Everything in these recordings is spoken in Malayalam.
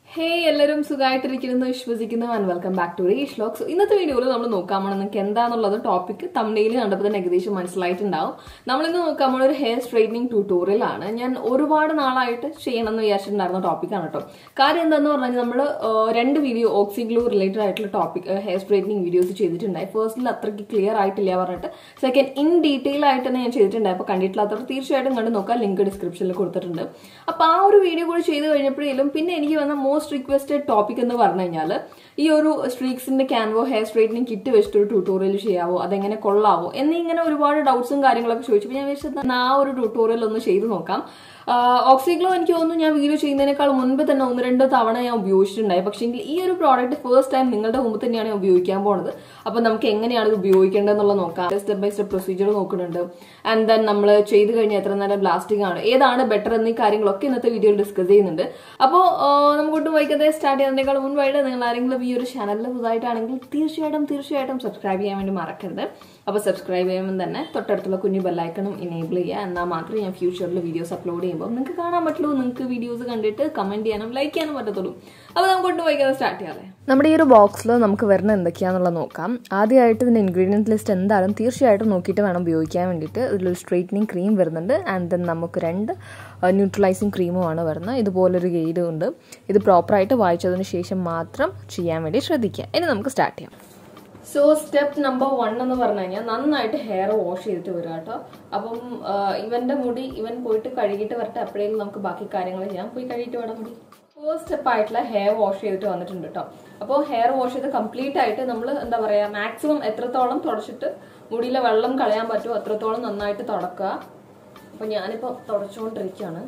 ഹേയ് എല്ലാവരും സുഖമായിട്ടിരിക്കുന്നു വിശ്വസിക്കുന്നു ആൻഡ് വെൽക്കം ബാക്ക് ടു റീഷ് ലോക്സ് ഇന്നത്തെ വീഡിയോയിൽ നമ്മൾ നോക്കാൻ പോകണം നിങ്ങൾക്ക് എന്താണെന്നുള്ളത് ടോപ്പിക് തമിഴിൽ കണ്ടപ്പോൾ തന്നെ ഏകദേശം മനസ്സിലായിട്ടുണ്ടാവും നമ്മളിന്ന് നോക്കാൻ പോണ ഒരു ഹെയർ സ്ട്രൈറ്റനിങ് ട്യൂട്ടോറിയൽ ആണ് ഞാൻ ഒരുപാട് നാളായിട്ട് ചെയ്യണം എന്ന് വിചാരിച്ചിട്ടുണ്ടായിരുന്ന ടോപ്പിക്കാണ് കേട്ടോ കാര്യം എന്താന്ന് പറഞ്ഞാൽ നമ്മൾ രണ്ട് വീഡിയോ ഓക്സി ഗ്ലൂ റിലേറ്റഡ് ആയിട്ടുള്ള ടോപ്പിക് ഹെയർ സ്ട്രൈറ്റനിങ് വീഡിയോസ് ചെയ്തിട്ടുണ്ടായി ഫസ്റ്റിൽ അത്രയ്ക്ക് ക്ലിയർ ആയിട്ടില്ല പറഞ്ഞിട്ട് സെക്കൻഡ് ഇൻ ഡീറ്റെയിൽ ആയിട്ട് തന്നെ ഞാൻ ചെയ്തിട്ടുണ്ടായി അപ്പോൾ കണ്ടിട്ടില്ലാത്തവർ തീർച്ചയായിട്ടും കണ്ട് നോക്കാം ലിങ്ക് ഡിസ്ക്രിപ്ഷനിൽ കൊടുത്തിട്ടുണ്ട് അപ്പോൾ ആ ഒരു വീഡിയോ കൂടി ചെയ്ത് കഴിഞ്ഞപ്പോഴേലും പിന്നെ എനിക്ക് വന്ന മോസ്റ്റ് റിക്വസ്റ്റഡ് ടോപ്പിക് എന്ന് പറഞ്ഞു കഴിഞ്ഞാൽ ഈ ഒരു സ്ട്രീക്സിന്റെ ക്യാൻവോ ഹെയർ സ്ട്രൈറ്റനിങ് കിറ്റ് വെച്ചിട്ട് ഒരു ട്യൂട്ടോറിയൽ ചെയ്യാവോ അതെങ്ങനെ കൊള്ളാവോ എന്നിങ്ങനെ ഒരുപാട് ഡൗട്ട്സും കാര്യങ്ങളൊക്കെ ചോദിച്ചപ്പോൾ ഞാൻ വിചാരിച്ചത് ആ ഒരു ട്യൂട്ടോറിയൽ ഒന്ന് ചെയ്ത് നോക്കാം ഓക്സിഗ്ലോ എനിക്ക് തോന്നുന്നു ഞാൻ വീഡിയോ ചെയ്യുന്നതിനേക്കാൾ മുൻപ് തന്നെ ഒന്ന് രണ്ട് തവണ ഞാൻ ഉപയോഗിച്ചിട്ടുണ്ടായി പക്ഷേ ഈ ഒരു പ്രോഡക്റ്റ് ഫസ്റ്റ് ടൈം നിങ്ങളുടെ മുമ്പ് തന്നെയാണ് ഞാൻ ഉപയോഗിക്കാൻ പോണത് അപ്പോൾ നമുക്ക് എങ്ങനെയാണ് ഇത് ഉപയോഗിക്കേണ്ടതെന്നുള്ള നോക്കാം സ്റ്റെപ്പ് ബൈ സ്റ്റെപ്പ് പ്രൊസീജിയർ നോക്കുന്നുണ്ട് ആൻഡ് ദെൻ നമ്മൾ ചെയ്ത് കഴിഞ്ഞാൽ എത്ര നേരം ലാസ്റ്റിംഗ് ആണ് ഏതാണ് ബെറ്റർ എന്നീ കാര്യങ്ങളൊക്കെ ഇന്നത്തെ വീഡിയോയിൽ ഡിസ്കസ് ചെയ്യുന്നുണ്ട് അപ്പോൾ നമുക്ക് ഒട്ടും വൈകാതെ സ്റ്റാർട്ട് ചെയ്യുന്നതിനേക്കാൾ മുൻപായിട്ട് നിങ്ങൾ ആരെങ്കിലും ഈ ഒരു ചാനലിൽ പുതുതായിട്ടാണെങ്കിൽ തീർച്ചയായിട്ടും തീർച്ചയായിട്ടും സബ്സ്ക്രൈബ് ചെയ്യാൻ വേണ്ടി മറക്കരുത് അപ്പോൾ സബ്സ്ക്രൈബ് ചെയ്യുമ്പോൾ തന്നെ തൊട്ടടുത്തുള്ള കുഞ്ഞു ബെല്ലൈക്കണും ഇനേബിൾ ചെയ്യുക എന്നാൽ മാത്രമേ ഞാൻ ഫ്യൂച്ചറിൽ വീഡിയോസ് അപ്ലോഡ് ചെയ്യുമ്പോൾ നിങ്ങൾക്ക് കാണാൻ പറ്റുള്ളൂ നിങ്ങൾക്ക് വീഡിയോസ് കണ്ടിട്ട് കമന്റ് ചെയ്യാനും ലൈക്ക് ചെയ്യാനും പറ്റത്തുള്ളൂ അപ്പോൾ നമുക്ക് ഒട്ടും വൈകാതെ സ്റ്റാർട്ട് ചെയ്യാതെ നമ്മുടെ ഈ ഒരു ബോക്സിൽ നമുക്ക് വരുന്ന എന്തൊക്കെയാണെന്നുള്ളത് നോക്കാം ആദ്യമായിട്ട് ഇതിൻ്റെ ഇൻഗ്രീഡിയൻറ്റ് ലിസ്റ്റ് എന്തായാലും തീർച്ചയായിട്ടും നോക്കിയിട്ട് വേണം ഉപയോഗിക്കാൻ വേണ്ടിയിട്ട് ഇതിലൊരു സ്ട്രെയിറ്റനിങ് ക്രീം വരുന്നുണ്ട് ആൻഡ് ദെൻ നമുക്ക് രണ്ട് ന്യൂട്രലൈസിങ് ക്രീമുമാണ് വരുന്നത് ഇതുപോലൊരു ഗൈഡ് ഉണ്ട് ഇത് പ്രോപ്പറായിട്ട് വായിച്ചതിന് ശേഷം മാത്രം ചെയ്യാൻ വേണ്ടി ശ്രദ്ധിക്കുക ഇനി നമുക്ക് സ്റ്റാർട്ട് ചെയ്യാം സോ സ്റ്റെപ്പ് നമ്പർ വൺ എന്ന് പറഞ്ഞു കഴിഞ്ഞാൽ നന്നായിട്ട് ഹെയർ വാഷ് ചെയ്തിട്ട് വരിക കേട്ടോ അപ്പം ഇവന്റെ മുടി ഇവൻ പോയിട്ട് കഴുകിയിട്ട് വരട്ടെ അപ്പോഴേക്കും നമുക്ക് ബാക്കി കാര്യങ്ങൾ ചെയ്യാം പോയി കഴുകിയിട്ട് വേണം മുടി ഫസ്റ്റ് സ്റ്റെപ്പ് ആയിട്ടുള്ള ഹെയർ വാഷ് ചെയ്തിട്ട് വന്നിട്ടുണ്ട് കേട്ടോ അപ്പോൾ ഹെയർ വാഷ് ചെയ്ത് കംപ്ലീറ്റ് ആയിട്ട് നമ്മൾ എന്താ പറയാ മാക്സിമം എത്രത്തോളം തുടച്ചിട്ട് മുടിയിലെ വെള്ളം കളയാൻ പറ്റുമോ അത്രത്തോളം നന്നായിട്ട് തുടക്കുക അപ്പൊ ഞാനിപ്പോ തുടച്ചുകൊണ്ടിരിക്കുകയാണ്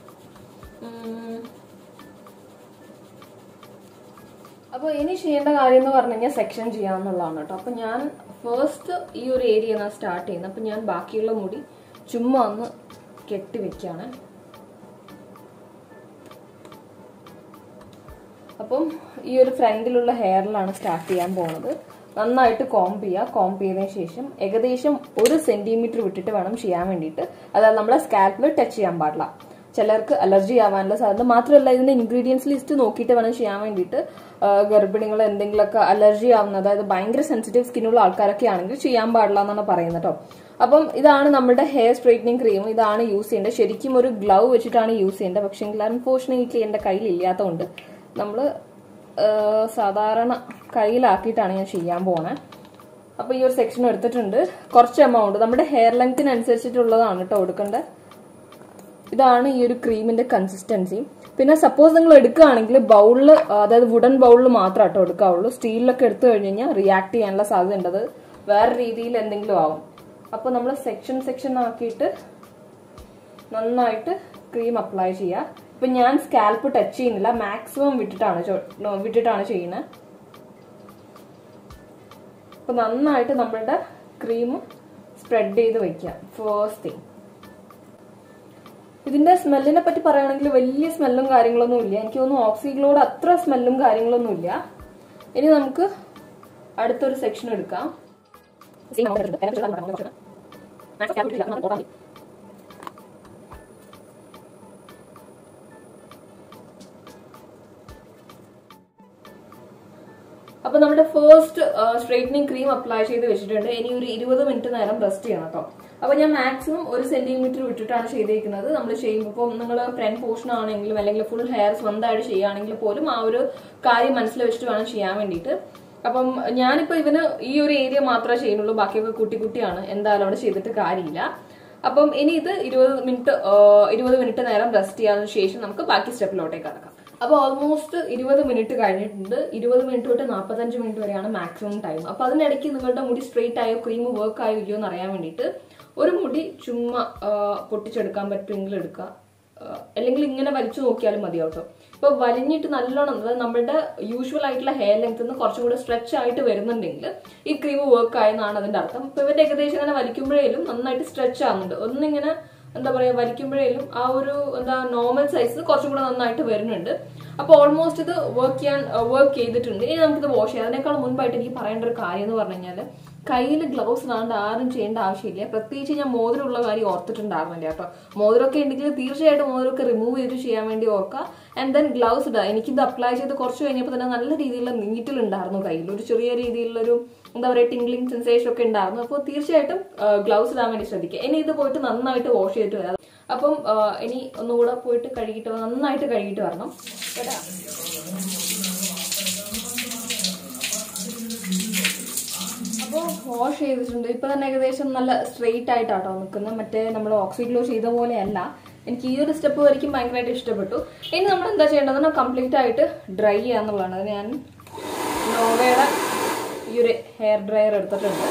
അപ്പോൾ ഇനി ചെയ്യേണ്ട കാര്യം എന്ന് പറഞ്ഞു കഴിഞ്ഞാൽ സെക്ഷൻ ചെയ്യാമെന്നുള്ളതാണ് കേട്ടോ അപ്പോൾ ഞാൻ ഫസ്റ്റ് ഈ ഒരു ഏരിയ ഞാൻ സ്റ്റാർട്ട് ചെയ്യുന്നത് അപ്പോൾ ഞാൻ ബാക്കിയുള്ള മുടി ചുമ്മാ ഒന്ന് കെട്ടി വെക്കുകയാണ് അപ്പം ഈ ഒരു ഫ്രണ്ടിലുള്ള ഹെയറിലാണ് സ്റ്റാർട്ട് ചെയ്യാൻ പോണത് നന്നായിട്ട് കോംപ് ചെയ്യുക കോംപ് ചെയ്തതിന് ശേഷം ഏകദേശം ഒരു സെന്റിമീറ്റർ വിട്ടിട്ട് വേണം ചെയ്യാൻ വേണ്ടിയിട്ട് അതായത് നമ്മളെ സ്കാൽപ്പിൽ ടച്ച് ചെയ്യാൻ പാടില്ല ചിലർക്ക് അലർജി ആവാനുള്ള സാധ്യത മാത്രമല്ല ഇതിന്റെ ഇൻഗ്രീഡിയൻസ് ലിസ്റ്റ് നോക്കിയിട്ട് വേണം ചെയ്യാൻ വേണ്ടിയിട്ട് ഗർഭിണികൾ എന്തെങ്കിലുമൊക്കെ അലർജി ആവുന്ന അതായത് ഭയങ്കര സെൻസിറ്റീവ് സ്കിന്നുള്ള ആൾക്കാരൊക്കെ ആണെങ്കിൽ ചെയ്യാൻ പാടില്ല എന്നാണ് പറയുന്നത് കേട്ടോ അപ്പം ഇതാണ് നമ്മുടെ ഹെയർ സ്ട്രൈറ്റനിങ് ക്രീം ഇതാണ് യൂസ് ചെയ്യേണ്ടത് ശരിക്കും ഒരു ഗ്ലൗ വെച്ചിട്ടാണ് യൂസ് ചെയ്യേണ്ടത് പക്ഷേ എങ്കിൽ അൺഫോർച്ചുനേറ്റ്ലി എൻ്റെ കയ്യിൽ ഇല്ലാത്തതുകൊണ്ട് നമ്മൾ സാധാരണ കയ്യിലാക്കിയിട്ടാണ് ഞാൻ ചെയ്യാൻ പോണേ അപ്പൊ ഈ ഒരു സെക്ഷൻ എടുത്തിട്ടുണ്ട് കുറച്ച് എമൗണ്ട് നമ്മുടെ ഹെയർ ലെങ്തിനനുസരിച്ചിട്ടുള്ളതാണ് കേട്ടോ കൊടുക്കേണ്ടത് ഇതാണ് ഈ ഒരു ക്രീമിന്റെ കൺസിസ്റ്റൻസി പിന്നെ സപ്പോസ് നിങ്ങൾ എടുക്കുകയാണെങ്കിൽ ബൗളിൽ അതായത് വുഡൻ ബൗളിൽ മാത്രം കേട്ടോ എടുക്കാവുള്ളൂ സ്റ്റീലിലൊക്കെ എടുത്തു കഴിഞ്ഞ് കഴിഞ്ഞാൽ റിയാക്ട് ചെയ്യാനുള്ള സാധ്യത ഉണ്ട് അത് വേറെ രീതിയിൽ എന്തെങ്കിലും ആവും അപ്പോൾ നമ്മൾ സെക്ഷൻ സെക്ഷൻ ആക്കിയിട്ട് നന്നായിട്ട് ക്രീം അപ്ലൈ ചെയ്യുക ഇപ്പൊ ഞാൻ സ്കാൽപ്പ് ടച്ച് ചെയ്യുന്നില്ല മാക്സിമം വിട്ടിട്ടാണ് വിട്ടിട്ടാണ് ചെയ്യുന്നത് അപ്പൊ നന്നായിട്ട് നമ്മളുടെ ക്രീം സ്പ്രെഡ് ചെയ്ത് വെക്കുക ഫസ്റ്റ് തിങ് ഇതിന്റെ സ്മെല്ലിനെ പറ്റി പറയുകയാണെങ്കിൽ വലിയ സ്മെല്ലും കാര്യങ്ങളൊന്നും ഇല്ല എനിക്ക് തോന്നുന്നു ഓക്സിഗ്ലോഡ് അത്ര സ്മെല്ലും കാര്യങ്ങളൊന്നും ഇല്ല ഇനി നമുക്ക് അടുത്തൊരു സെക്ഷൻ എടുക്കാം അപ്പൊ നമ്മുടെ ഫസ്റ്റ് സ്ട്രൈറ്റനിങ് ക്രീം അപ്ലൈ ചെയ്ത് വെച്ചിട്ടുണ്ട് ഇനി ഒരു ഇരുപത് മിനിറ്റ് നേരം റെസ്റ്റ് ചെയ്യണം കേട്ടോ അപ്പൊ ഞാൻ മാക്സിമം ഒരു സെന്റിമീറ്റർ വിട്ടിട്ടാണ് ചെയ്തേക്കുന്നത് നമ്മൾ ചെയ്യുമ്പോൾ ഇപ്പം നിങ്ങൾ ഫ്രണ്ട് പോർഷൻ ആണെങ്കിലും അല്ലെങ്കിൽ ഫുൾ ഹെയർ സ്വന്തമായിട്ട് ചെയ്യുകയാണെങ്കിൽ പോലും ആ ഒരു കാര്യം മനസ്സിൽ വെച്ചിട്ട് വേണം ചെയ്യാൻ വേണ്ടിയിട്ട് അപ്പം ഞാനിപ്പോ ഇവന് ഈ ഒരു ഏരിയ മാത്രമേ ചെയ്യുന്നുള്ളൂ ബാക്കിയൊക്കെ കുട്ടി കുട്ടിയാണ് എന്തായാലും അവിടെ ചെയ്തിട്ട് കാര്യമില്ല അപ്പം ഇനി ഇത് ഇരുപത് മിനിറ്റ് ഇരുപത് മിനിറ്റ് നേരം റെസ്റ്റ് ചെയ്യാതിന് ശേഷം നമുക്ക് ബാക്കി സ്റ്റെപ്പിലോട്ടേക്ക് കടക്കാം അപ്പോൾ ഓൾമോസ്റ്റ് ഇരുപത് മിനിറ്റ് കഴിഞ്ഞിട്ടുണ്ട് ഇരുപത് മിനിറ്റ് തൊട്ട് നാൽപ്പത്തഞ്ച് മിനിറ്റ് വരെയാണ് മാക്സിമം ടൈം അപ്പോൾ അതിനിടയ്ക്ക് നിങ്ങളുടെ മുടി സ്ട്രെയിറ്റ് ആയോ ക്രീം വർക്ക് ആയോ ഇല്ലയോ എന്ന് അറിയാൻ വേണ്ടിയിട്ട് ഒരു മുടി ചുമ്മാ പൊട്ടിച്ചെടുക്കാൻ പറ്റുമെങ്കിൽ എടുക്കുക അല്ലെങ്കിൽ ഇങ്ങനെ വലിച്ചു നോക്കിയാലും മതി കേട്ടോ ഇപ്പൊ വലിഞ്ഞിട്ട് നല്ലോണം അതായത് നമ്മുടെ യൂഷ്വൽ ആയിട്ടുള്ള ഹെയർ ലെങ്ത് നിന്ന് കുറച്ചും കൂടെ സ്ട്രെച്ച് ആയിട്ട് വരുന്നുണ്ടെങ്കിൽ ഈ ക്രീം വർക്ക് ആയെന്നാണ് അതിന്റെ അർത്ഥം ഇപ്പൊ ഇവന്റെ ഏകദേശം ഇങ്ങനെ വലിക്കുമ്പോഴേലും നന്നായിട്ട് സ്ട്രെച്ച് ആവുന്നുണ്ട് ഒന്നിങ്ങനെ എന്താ പറയാ വലിക്കുമ്പോഴേലും ആ ഒരു എന്താ നോർമൽ സൈസിൽ കുറച്ചും കൂടെ നന്നായിട്ട് വരുന്നുണ്ട് അപ്പോൾ ഓൾമോസ്റ്റ് ഇത് വർക്ക് ചെയ്യാൻ വർക്ക് ചെയ്തിട്ടുണ്ട് ഇനി നമുക്കിത് വാഷ് ചെയ്യാം അതിനേക്കാൾ മുൻപായിട്ട് എനിക്ക് പറയേണ്ട ഒരു കാര്യം എന്ന് പറഞ്ഞു കഴിഞ്ഞാൽ കയ്യിൽ ഗ്ലൗസ് ഇടാണ്ട് ആരും ചെയ്യേണ്ട ആവശ്യമില്ല പ്രത്യേകിച്ച് ഞാൻ മോതിരമുള്ള കാര്യം ഓർത്തിട്ടുണ്ടായിരുന്നില്ല കേട്ടോ മോതിരമൊക്കെ ഉണ്ടെങ്കിൽ തീർച്ചയായിട്ടും മോതിരമൊക്കെ റിമൂവ് ചെയ്ത് ചെയ്യാൻ വേണ്ടി ഓർക്കുക ആൻഡ് ദെൻ ഗ്ലൗസ് ഇടുക എനിക്കിത് അപ്ലൈ ചെയ്ത് കുറച്ച് കഴിഞ്ഞപ്പോൾ തന്നെ നല്ല രീതിയിലുള്ള നീറ്റിലുണ്ടായിരുന്നു കയ്യിൽ ഒരു ചെറിയ രീതിയിലുള്ളൊരു എന്താ പറയുക ടിംഗ്ലിംഗ് സെൻസേഷൻ ഒക്കെ ഉണ്ടായിരുന്നു അപ്പോൾ തീർച്ചയായിട്ടും ഗ്ലൗസ് ഇടാൻ വേണ്ടി ശ്രദ്ധിക്കുക ഇനി ഇത് പോയിട്ട് നന്നായിട്ട് വാഷ് ചെയ്തിട്ട് വരാം അപ്പം ആ, ഇനി ഒന്നുകൂടെ പോയിട്ട് കഴുകിയിട്ട് വ- നന്നായിട്ട് കഴുകിയിട്ട് വരണം കേട്ടാ അപ്പോൾ വാഷ് ചെയ്തിട്ടുണ്ട് ഇപ്പൊ തന്നെ ഏകദേശം നല്ല സ്ട്രെയിറ്റ് ആയിട്ടാട്ടോ നിൽക്കുന്നത് മറ്റേ നമ്മൾ ഓക്സിഗ്ലോ ചെയ്ത പോലെയല്ല എനിക്ക് ഈ ഒരു സ്റ്റെപ്പ് വരയ്ക്കും ഭയങ്കരമായിട്ട് ഇഷ്ടപ്പെട്ടു ഇനി നമ്മൾ എന്താ ചെയ്യേണ്ടതെന്ന് കംപ്ലീറ്റ് ആയിട്ട് ഡ്രൈ ചെയ്യാന്നുള്ളതാണ് അത് ഞാൻ നോവയുടെ ഈ ഒരു ഹെയർ ഡ്രയർ എടുത്തിട്ടുണ്ട്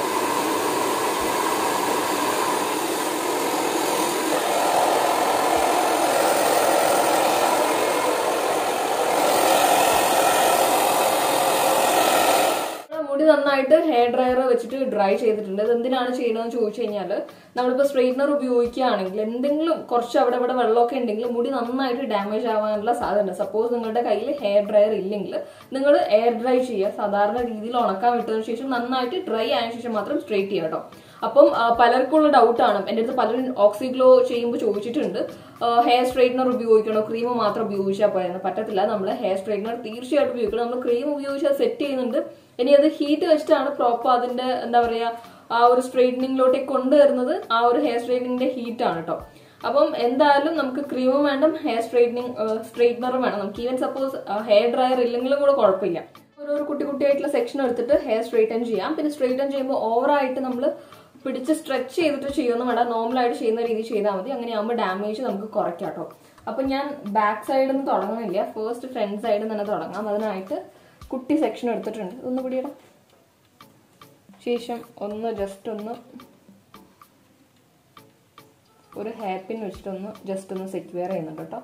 മുടി നന്നായിട്ട് ഹെയർ ഡ്രയർ വെച്ചിട്ട് ഡ്രൈ ചെയ്തിട്ടുണ്ട് ഇത് എന്തിനാണ് ചെയ്യണമെന്ന് ചോദിച്ചു കഴിഞ്ഞാൽ നമ്മളിപ്പോൾ സ്ട്രെയിറ്റ്നർ ഉപയോഗിക്കുകയാണെങ്കിൽ എന്തെങ്കിലും കുറച്ച് അവിടെ ഇവിടെ വെള്ളമൊക്കെ ഉണ്ടെങ്കിൽ മുടി നന്നായിട്ട് ഡാമേജ് ആവാനുള്ള സാധ്യത സപ്പോസ് നിങ്ങളുടെ കയ്യിൽ ഹെയർ ഡ്രയർ ഇല്ലെങ്കിൽ നിങ്ങൾ എയർ ഡ്രൈ ചെയ്യുക സാധാരണ രീതിയിൽ ഉണക്കാൻ വിട്ടതിന് ശേഷം നന്നായിട്ട് ഡ്രൈ ആയതിനു ശേഷം മാത്രം സ്ട്രെയിറ്റ് ചെയ്യുക കേട്ടോ അപ്പം ആ, പലർക്കുള്ള ഡൗട്ടാണ് എൻ്റെ അടുത്ത് പലരും ഓക്സിഗ്ലോ ചെയ്യുമ്പോൾ ചോദിച്ചിട്ടുണ്ട് ഹെയർ സ്ട്രെയിറ്റ്നർ ഉപയോഗിക്കണോ ക്രീം മാത്രം ഉപയോഗിച്ചാൽ പോയെന്ന് പറ്റത്തില്ല നമ്മൾ ഹെയർ സ്ട്രെയിറ്റ്നർ തീർച്ചയായിട്ടും ഉപയോഗിക്കണം നമ്മൾ ക്രീം ഉപയോഗിച്ചാൽ സെറ്റ് ചെയ്യുന്നുണ്ട് ഇനി അത് ഹീറ്റ് വെച്ചിട്ടാണ് പ്രോപ്പർ അതിന്റെ എന്താ പറയാ ആ ഒരു സ്ട്രെയിറ്റനിങ്ങിലോട്ടേക്ക് കൊണ്ടുവരുന്നത് ആ ഒരു ഹെയർ സ്ട്രെയിറ്റനിങ്ങിന്റെ ഹീറ്റ് ആണ് കേട്ടോ അപ്പം എന്തായാലും നമുക്ക് ക്രീമും വേണം ഹെയർ സ്ട്രെയിറ്റനിങ് സ്ട്രെയിറ്റ്നറും വേണം നമുക്ക് ഈവൻ സപ്പോസ് ഹെയർ ഡ്രയർ ഇല്ലെങ്കിലും കൂടെ കുഴപ്പമില്ല ഓരോരോ കുട്ടി കുട്ടിയായിട്ടുള്ള സെക്ഷൻ എടുത്തിട്ട് ഹെയർ സ്ട്രെയിറ്റൻ ചെയ്യാം പിന്നെ സ്ട്രെയിറ്റൻ ചെയ്യുമ്പോൾ ഓവറായിട്ട് നമ്മൾ പിടിച്ച് സ്ട്രെച്ച് ചെയ്തിട്ട് ചെയ്യുമെന്ന് വേണ്ട നോർമലായിട്ട് ചെയ്യുന്ന രീതി ചെയ്താൽ മതി അങ്ങനെയാകുമ്പോൾ ഡാമേജ് നമുക്ക് കുറയ്ക്കാം കേട്ടോ അപ്പം ഞാൻ ബാക്ക് സൈഡിൽ നിന്ന് തുടങ്ങുന്നില്ല ഫസ്റ്റ് ഫ്രണ്ട് സൈഡിൽ തന്നെ തുടങ്ങാം അതിനായിട്ട് കുട്ടി സെക്ഷൻ എടുത്തിട്ടുണ്ട് ഒന്ന് പിടിയിടാം ശേഷം ഒന്ന് ജസ്റ്റ് ഒന്ന് ഒരു ഹാപ്പിൻ വെച്ചിട്ടൊന്ന് ജസ്റ്റ് ഒന്ന് സെക്യൂർ ചെയ്യുന്നുണ്ട് കേട്ടോ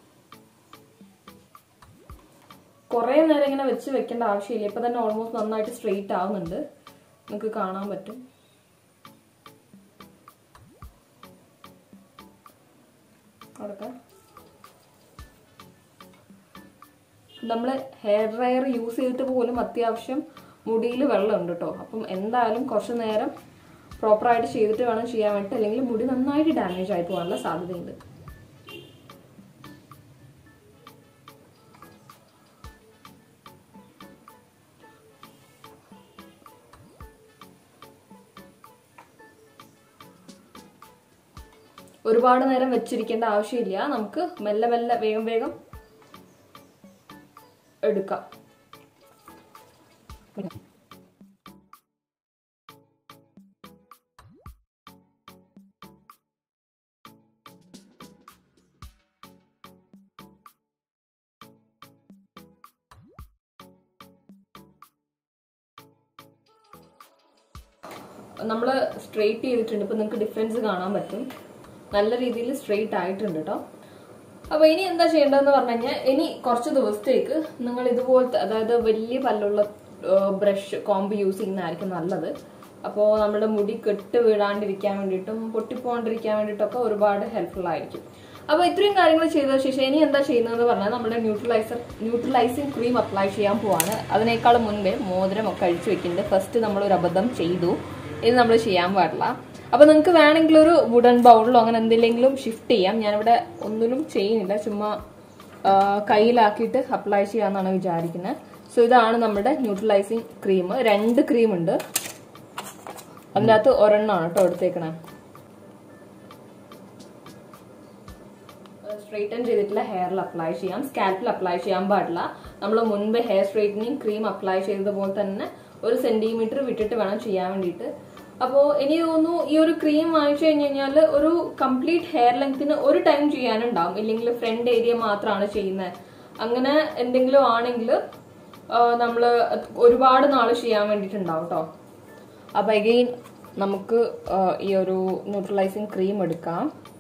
കുറേ നേരം ഇങ്ങനെ വെച്ച് വെക്കേണ്ട ആവശ്യമില്ല ഇപ്പൊ തന്നെ ഓൾമോസ്റ്റ് നന്നായിട്ട് സ്ട്രെയിറ്റ് ആവുന്നുണ്ട് നിങ്ങൾക്ക് കാണാൻ പറ്റും അവിടൊക്കെ നമ്മൾ ഹെയർ ഡ്രയർ യൂസ് ചെയ്തിട്ട് പോലും അത്യാവശ്യം മുടിയിൽ വെള്ളമുണ്ട് കേട്ടോ അപ്പം എന്തായാലും കുറച്ച് നേരം പ്രോപ്പറായിട്ട് ചെയ്തിട്ട് വേണം ചെയ്യാൻ വേണ്ടിയിട്ട് അല്ലെങ്കിൽ മുടി നന്നായിട്ട് ഡാമേജ് ആയി പോകാനുള്ള സാധ്യതയുണ്ട് ഒരുപാട് നേരം വെച്ചിരിക്കേണ്ട ആവശ്യമില്ല നമുക്ക് മെല്ലെ മെല്ലെ വേഗം വേഗം എടുക്കാം നമ്മൾ സ്ട്രെയിറ്റ് ചെയ്തിട്ടുണ്ട് ഇപ്പൊ നിങ്ങൾക്ക് ഡിഫറൻസ് കാണാൻ പറ്റും നല്ല രീതിയിൽ സ്ട്രെയിറ്റ് ആയിട്ടുണ്ട് കേട്ടോ അപ്പൊ ഇനി എന്താ ചെയ്യേണ്ടതെന്ന് പറഞ്ഞു കഴിഞ്ഞാൽ ഇനി കുറച്ച് ദിവസത്തേക്ക് നിങ്ങൾ ഇതുപോലത്തെ അതായത് വലിയ പല്ലുള്ള ബ്രഷ് കോമ്പ് യൂസ് ചെയ്യുന്നതായിരിക്കും നല്ലത് അപ്പോൾ നമ്മുടെ മുടി കെട്ട് വീഴാണ്ടിരിക്കാൻ വേണ്ടിയിട്ടും പൊട്ടിപ്പോണ്ടിരിക്കാൻ വേണ്ടിയിട്ടൊക്കെ ഒരുപാട് ഹെൽപ്ഫുൾ ആയിരിക്കും അപ്പോൾ ഇത്രയും കാര്യങ്ങൾ ചെയ്ത ശേഷം ഇനി എന്താ ചെയ്യുന്നതെന്ന് പറഞ്ഞാൽ നമ്മുടെ ന്യൂട്രലൈസർ ന്യൂട്രലൈസിങ് ക്രീം അപ്ലൈ ചെയ്യാൻ പോവാണ് അതിനേക്കാൾ മുൻപേ മോതിരം ഒക്കെ അഴിച്ചു വെക്കുന്നുണ്ട് ഫസ്റ്റ് നമ്മൾ ഒരു അബദ്ധം ചെയ്തു ഇത് നമ്മൾ ചെയ്യാൻ പാടില്ല അപ്പൊ നിങ്ങൾക്ക് വേണമെങ്കിൽ ഒരു വുഡൻ ബൗളിലോ അങ്ങനെ എന്തെങ്കിലും ഷിഫ്റ്റ് ചെയ്യാം ഞാനിവിടെ ഒന്നിലും ചെയ്യുന്നില്ല ചുമ്മാ ആ, കയ്യിലാക്കിയിട്ട് അപ്ലൈ ചെയ്യാന്നാണ് വിചാരിക്കുന്നത് സോ ഇതാണ് നമ്മുടെ ന്യൂട്രലൈസിങ് ക്രീം രണ്ട് ക്രീം ഉണ്ട് അതിൻ്റെ അകത്ത് ഒരെണ്ണമാണ് കേട്ടോ എടുത്തേക്കണേ സ്ട്രെയിറ്റൻ ചെയ്തിട്ടുള്ള ഹെയറിൽ അപ്ലൈ ചെയ്യാം സ്കാൽപ്പിൽ അപ്ലൈ ചെയ്യാൻ പാടില്ല നമ്മൾ മുൻപ് ഹെയർ സ്ട്രെയിറ്റനിങ് ക്രീം അപ്ലൈ ചെയ്തതുപോലെ തന്നെ ഒരു സെന്റിമീറ്റർ വിട്ടിട്ട് വേണം ചെയ്യാൻ വേണ്ടിയിട്ട് അപ്പോൾ എനിക്ക് തോന്നുന്നു ഈ ഒരു ക്രീം വാങ്ങിച്ചു കഴിഞ്ഞ് കഴിഞ്ഞാൽ ഒരു കംപ്ലീറ്റ് ഹെയർ ലെങ്ത്തിന് ഒരു ടൈം ചെയ്യാനുണ്ടാവും ഇല്ലെങ്കിൽ ഫ്രണ്ട് ഏരിയ മാത്രമാണ് ചെയ്യുന്നത് അങ്ങനെ എന്തെങ്കിലും ആണെങ്കിൽ നമ്മൾ ഒരുപാട് നാൾ ചെയ്യാൻ വേണ്ടിയിട്ടുണ്ടാവും കേട്ടോ അപ്പൊ അഗെയിൻ നമുക്ക് ആ, ഈ ഒരു ന്യൂട്രലൈസിങ് ക്രീം എടുക്കാം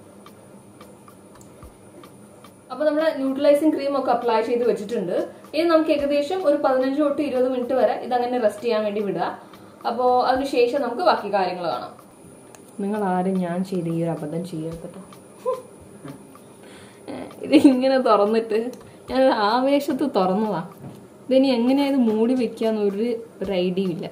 അപ്പൊ നമ്മുടെ ന്യൂട്രലൈസിങ് ക്രീം ഒക്കെ അപ്ലൈ ചെയ്ത് വെച്ചിട്ടുണ്ട് ഇനി നമുക്ക് ഏകദേശം ഒരു പതിനഞ്ച് തൊട്ട് ഇരുപത് മിനിറ്റ് വരെ ഇതങ്ങനെ റെസ്റ്റ് ചെയ്യാൻ വേണ്ടി വിടുക അപ്പോൾ അതിനുശേഷം നമുക്ക് ബാക്കി കാര്യങ്ങൾ കാണാം നിങ്ങൾ ആരും ഞാൻ ചെയ്ത ഈ ഒരു അബദ്ധം ചെയ്യരുത് കേട്ടോ ഇത് ഇങ്ങനെ തുറന്നിട്ട് ഞാൻ ആവേശത്ത് തുറന്നതാ ഇതിനി എങ്ങനെയാ ഇത് മൂടി വെക്കാന്ന് ഒരു ഒരു ഐഡിയ ഇല്ല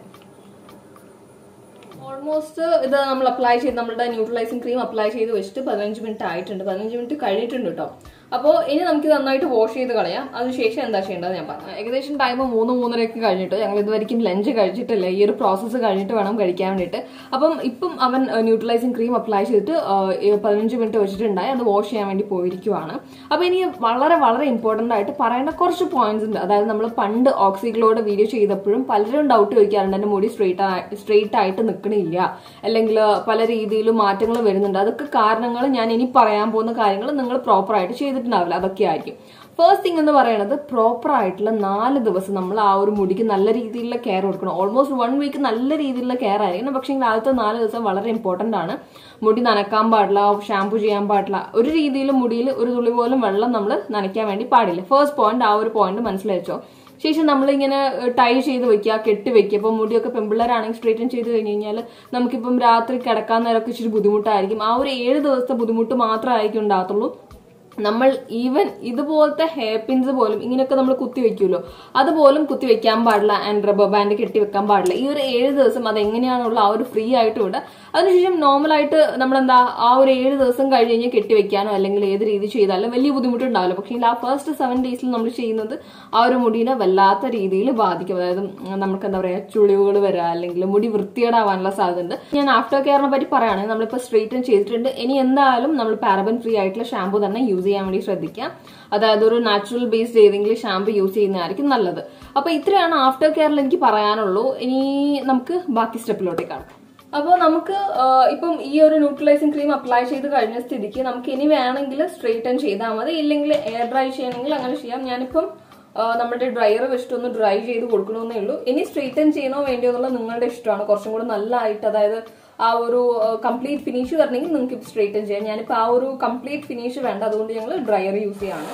ഓൾമോസ്റ്റ് ഇത് നമ്മൾ അപ്ലൈ ചെയ്ത് നമ്മുടെ ന്യൂട്രലൈസിങ് ക്രീം അപ്ലൈ ചെയ്ത് വെച്ചിട്ട് പതിനഞ്ച് മിനിറ്റ് ആയിട്ടുണ്ട് പതിനഞ്ച് മിനിറ്റ് കഴിഞ്ഞിട്ടുണ്ട് കേട്ടോ അപ്പോൾ ഇനി നമുക്ക് ഇത് നന്നായിട്ട് വാഷ് ചെയ്ത് കളയാം അതിനുശേഷം എന്താ ചെയ്യേണ്ടത് ഞാൻ പറഞ്ഞു ഏകദേശം ടൈം മൂന്ന് മൂന്നരയൊക്കെ കഴിഞ്ഞിട്ട് ഞങ്ങൾ ഇതുവരെയും ലഞ്ച് കഴിച്ചിട്ടില്ല ഈ ഒരു പ്രോസസ്സ് കഴിഞ്ഞിട്ട് വേണം കഴിക്കാൻ വേണ്ടിയിട്ട് അപ്പം ഇപ്പം അവൻ ന്യൂട്രലൈസിങ് ക്രീം അപ്ലൈ ചെയ്തിട്ട് ആ, ഈ പതിനഞ്ച് മിനിറ്റ് വെച്ചിട്ടുണ്ടായി അത് വാഷ് ചെയ്യാൻ വേണ്ടി പോയിരിക്കുവാണ് അപ്പോൾ ഇനി വളരെ വളരെ ഇമ്പോർട്ടൻ്റ് ആയിട്ട് പറയേണ്ട കുറച്ച് പോയിന്റ്സ് ഉണ്ട് അതായത് നമ്മൾ പണ്ട് ഓക്സിഗ്ലോട് വീഡിയോ ചെയ്തപ്പോഴും പലരും ഡൗട്ട് ചോദിക്കാറുണ്ട് എൻ്റെ മുടി സ്ട്രെയിറ്റ് സ്ട്രെയിറ്റ് ആയിട്ട് നിൽക്കണില്ല അല്ലെങ്കിൽ പല രീതിയിലും മാറ്റങ്ങൾ വരുന്നുണ്ട് അതൊക്കെ കാരണങ്ങൾ ഞാൻ ഇനി പറയാൻ പോകുന്ന കാര്യങ്ങൾ നിങ്ങൾ പ്രോപ്പർ ആയിട്ട് ചെയ്തിട്ടുണ്ടാവില്ല അതൊക്കെ ആയിരിക്കും ഫസ്റ്റ് തിങ് എന്ന് പറയുന്നത് പ്രോപ്പർ ആയിട്ടുള്ള നാല് ദിവസം നമ്മൾ ആ ഒരു മുടിക്ക് നല്ല രീതിയിലുള്ള കെയർ കൊടുക്കണം ഓൾമോസ്റ്റ് വൺ വീക്ക് നല്ല രീതിയിലുള്ള കെയർ ആയിരിക്കണം പക്ഷേ ആദ്യത്തെ നാല് ദിവസം വളരെ ഇമ്പോർട്ടന്റ് ആണ് മുടി നനക്കാൻ പാടില്ല ഷാമ്പു ചെയ്യാൻ പാടില്ല ഒരു രീതിയിലും മുടിയിൽ ഒരു തുള്ളി പോലും വെള്ളം നമ്മൾ നനയ്ക്കാൻ വേണ്ടി പാടില്ല ഫസ്റ്റ് പോയിന്റ് ആ ഒരു പോയിന്റ് മനസ്സിലാച്ചോ ശേഷം നമ്മളിങ്ങനെ ടൈ ചെയ്ത് വെക്കുക കെട്ടി വെക്കുക ഇപ്പം മുടിയൊക്കെ പെമ്പിള്ളേരാണെങ്കിൽ സ്ട്രൈറ്റൻ ചെയ്ത് കഴിഞ്ഞ് കഴിഞ്ഞാൽ നമുക്കിപ്പം രാത്രി കിടക്കാൻ നേരമൊക്കെ ഇച്ചിരി ബുദ്ധിമുട്ടായിരിക്കും ആ ഒരു ഏഴ് ദിവസത്തെ ബുദ്ധിമുട്ട് മാത്രമായിരിക്കും ഉണ്ടാകത്തുള്ളൂ നമ്മൾ ഈവൻ ഇതുപോലത്തെ ഹെയർ പിൻസ് പോലും ഇങ്ങനെയൊക്കെ നമ്മൾ കുത്തി വെക്കുമല്ലോ അതുപോലും കുത്തി വെക്കാൻ പാടില്ല ആൻഡ് റബ്ബർ ബാൻഡ് കെട്ടി വെക്കാൻ പാടില്ല ഈ ഒരു ഏഴ് ദിവസം അത് എങ്ങനെയാണുള്ള ആ ഒരു ഫ്രീ ആയിട്ട് വിടുക അതിനുശേഷം നോർമലായിട്ട് നമ്മളെന്താ ആ ഒരു ഏഴ് ദിവസം കഴിഞ്ഞ് കഴിഞ്ഞ് കെട്ടി വെക്കാനോ അല്ലെങ്കിൽ ഏത് രീതി ചെയ്താലും വലിയ ബുദ്ധിമുട്ടുണ്ടാവില്ല പക്ഷേ ആ ഫസ്റ്റ് സെവൻ ഡേയ്സിൽ നമ്മൾ ചെയ്യുന്നത് ആ ഒരു മുടീനെ വല്ലാത്ത രീതിയിൽ ബാധിക്കും അതായത് നമുക്ക് എന്താ പറയുക ചുളിവുകൾ വരിക അല്ലെങ്കിൽ മുടി വൃത്തികേടാവാനുള്ള സാധ്യത ഉണ്ട് ഞാൻ ആഫ്റ്റർ കെയറിനെ പറ്റി പറയുകയാണെങ്കിൽ നമ്മളിപ്പോൾ സ്ട്രെയിറ്റൻ ചെയ്തിട്ടുണ്ട് ഇനി എന്തായാലും നമ്മൾ പാരബൻ ഫ്രീ ആയിട്ടുള്ള ഷാമ്പു തന്നെ യൂസ് ചെയ്യാൻ വേണ്ടി ശ്രദ്ധിക്കാം അതായത് ഒരു നാച്ചുറൽ ബേസ്ഡ് ഏതെങ്കിലും ഷാമ്പു യൂസ് ചെയ്യുന്നതായിരിക്കും നല്ലത് അപ്പൊ ഇത്രയാണ് ആഫ്റ്റർ കെയറിൽ എനിക്ക് പറയാനുള്ളൂ ഇനി നമുക്ക് ബാക്കി സ്റ്റെപ്പിലോട്ടേക്ക് കടക്കാം അപ്പോൾ നമുക്ക് ആ, ഇപ്പം ഈ ഒരു ന്യൂട്രലൈസിങ് ക്രീം അപ്ലൈ ചെയ്ത് കഴിഞ്ഞ സ്ഥിതിക്ക് നമുക്ക് ഇനി വേണമെങ്കിൽ സ്ട്രെയിറ്റൻ ചെയ്താൽ മതി ഇല്ലെങ്കിൽ എയർ ഡ്രൈ ചെയ്യണമെങ്കിൽ അങ്ങനെ ചെയ്യാം ഞാനിപ്പം ആ, നമ്മുടെ ഡ്രയർ വെച്ചിട്ട് ഒന്ന് ഡ്രൈ ചെയ്ത് കൊടുക്കണമെന്നേ ഉള്ളൂ ഇനി സ്ട്രെയിറ്റൻ ചെയ്യണോ വേണ്ടിയോ എന്നുള്ളത് നിങ്ങളുടെ ഇഷ്ടമാണ് കുറച്ചും കൂടെ നല്ലതായിട്ട് അതായത് ആ ഒരു കംപ്ലീറ്റ് ഫിനിഷ് വരണമെങ്കിൽ നിങ്ങൾക്ക് ഇപ്പോൾ സ്ട്രെയിറ്റൻ ചെയ്യാം ഞാനിപ്പോൾ ആ ഒരു കംപ്ലീറ്റ് ഫിനിഷ് വേണ്ട അതുകൊണ്ട് ഞങ്ങൾ ഡ്രയർ യൂസ് ചെയ്യാണ്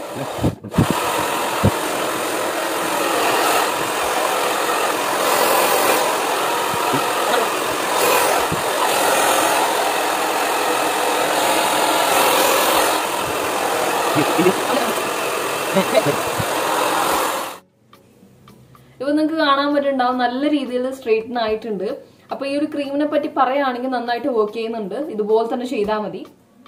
ഇപ്പൊ നിങ്ങൾക്ക് കാണാൻ പറ്റുന്നുണ്ടാവും നല്ല രീതിയിൽ സ്ട്രെയിറ്റൻ ആയിട്ടുണ്ട് അപ്പൊ ഈ ഒരു ക്രീമിനെ പറ്റി പറയുകയാണെങ്കിൽ നന്നായിട്ട് വർക്ക് ചെയ്യുന്നുണ്ട് ഇതുപോലെ തന്നെ ചെയ്താൽ മതി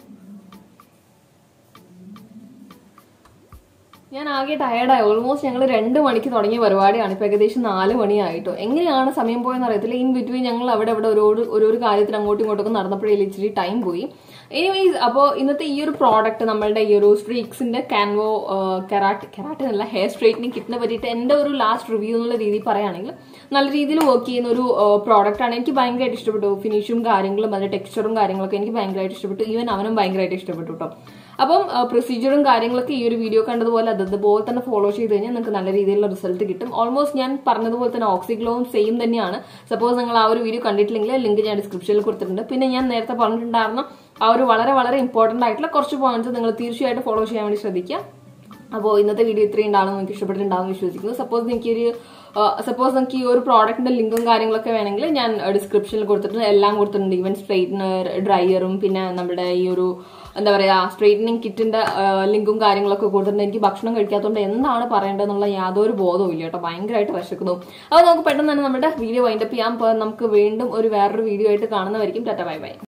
ഞാൻ ആകെ ടയർഡായി ഓൾമോസ്റ്റ് ഞങ്ങൾ രണ്ട് മണിക്ക് തുടങ്ങിയ പരിപാടിയാണ് ഇപ്പൊ ഏകദേശം നാല് മണിയായിട്ടോ എങ്ങനെയാണ് സമയം പോയെന്ന് അറിയത്തില്ല ഇൻ ബിറ്റ്വീൻ ഞങ്ങൾ അവിടെ അവിടെ ഓരോ ഓരോരോ കാര്യത്തിന് അങ്ങോട്ടും ഇങ്ങോട്ടൊക്കെ നടന്നപ്പോഴേ ഇച്ചിരി ടൈം പോയി എനിവേസ് അപ്പോൾ ഇന്നത്തെ ഈ ഒരു പ്രോഡക്റ്റ് നമ്മളുടെ ഈ ഒരു സ്ട്രീക്സിന്റെ കാൻവോ കെറാട്ട് കെറാട്ട് എന്നല്ല ഹെയർ സ്ട്രൈറ്റനിങ് കിറ്റിനെ പറ്റിയിട്ട് എൻ്റെ ഒരു ലാസ്റ്റ് റിവ്യൂ എന്നുള്ള രീതിയിൽ പറയുകയാണെങ്കിൽ നല്ല രീതിയിൽ വർക്ക് ചെയ്യുന്ന ഒരു പ്രോഡക്റ്റ് ആണ് എനിക്ക് ഭയങ്കരമായിട്ട് ഇഷ്ടപ്പെട്ടു ഫിനിഷും കാര്യങ്ങളും അതിന്റെ ടെക്സ്ചറും കാര്യങ്ങളൊക്കെ എനിക്ക് ഭയങ്കരമായിട്ട് ഇഷ്ടപ്പെട്ടു ഈവൻ അവനും ഭയങ്കരമായിട്ട് ഇഷ്ടപ്പെട്ടു കേട്ടോ അപ്പം പ്രൊസീജിയറും കാര്യങ്ങളൊക്കെ ഈ ഒരു വീഡിയോ കണ്ടതുപോലെ അത് അതുപോലെ തന്നെ ഫോളോ ചെയ്ത് കഴിഞ്ഞാൽ നിങ്ങൾക്ക് നല്ല രീതിയിലുള്ള റിസൾട്ട് കിട്ടും ഓൾമോസ്റ്റ് ഞാൻ പറഞ്ഞതുപോലെ തന്നെ ഓക്സിഗ്ലോവും സെയിം തന്നെയാണ് സപ്പോസ് നിങ്ങൾ ആ ഒരു വീഡിയോ കണ്ടിട്ടില്ലെങ്കിൽ ലിങ്ക് ഞാൻ ഡിസ്ക്രിപ്ഷനിൽ കൊടുത്തിട്ടുണ്ട് പിന്നെ ഞാൻ നേരത്തെ പറഞ്ഞിട്ടുണ്ടായിരുന്ന ആ ഒരു വളരെ വളരെ ഇമ്പോർട്ടന്റ് ആയിട്ടുള്ള കുറച്ച് പോയിന്റ്സ് നിങ്ങൾ തീർച്ചയായിട്ടും ഫോളോ ചെയ്യാൻ വേണ്ടി ശ്രദ്ധിക്കുക അപ്പോൾ ഇന്നത്തെ വീഡിയോ ഇത്രയും ഉണ്ടാവും നിങ്ങൾക്ക് ഇഷ്ടപ്പെട്ടിട്ടുണ്ടാവും എന്ന് വിശ്വസിക്കുന്നു സപ്പോസ് നിങ്ങൾക്ക് ഒരു സപ്പോസ് നിങ്ങൾക്ക് ഈ ഒരു പ്രോഡക്റ്റിന്റെ ലിങ്കും കാര്യങ്ങളൊക്കെ വേണമെങ്കിൽ ഞാൻ ഡിസ്ക്രിപ്ഷനിൽ കൊടുത്തിട്ടുണ്ട് എല്ലാം കൊടുത്തിട്ടുണ്ട് ഈവൻ സ്ട്രെയിറ്റ്നർ ഡ്രയറും പിന്നെ നമ്മുടെ ഈ ഒരു എന്താ പറയാ സ്ട്രെയിറ്റനിങ് കിറ്റിന്റെ ലിങ്കും കാര്യങ്ങളൊക്കെ കൊടുത്തിട്ടുണ്ട് എനിക്ക് ഭക്ഷണം കഴിക്കാത്തതുകൊണ്ട് എന്താണ് പറയേണ്ടതെന്നുള്ള യാതൊരു ബോധവും ഇല്ല കേട്ടോ ഭയങ്കരമായിട്ട് വിശക്കുന്നു അപ്പോൾ നമുക്ക് പെട്ടെന്ന് തന്നെ നമ്മുടെ വീഡിയോ വൈൻഡപ്പ് ചെയ്യാം അപ്പോൾ നമുക്ക് വീണ്ടും ഒരു വേറൊരു വീഡിയോ ആയിട്ട് കാണുന്നവരിക്കും ടാറ്റ ബൈ ബൈ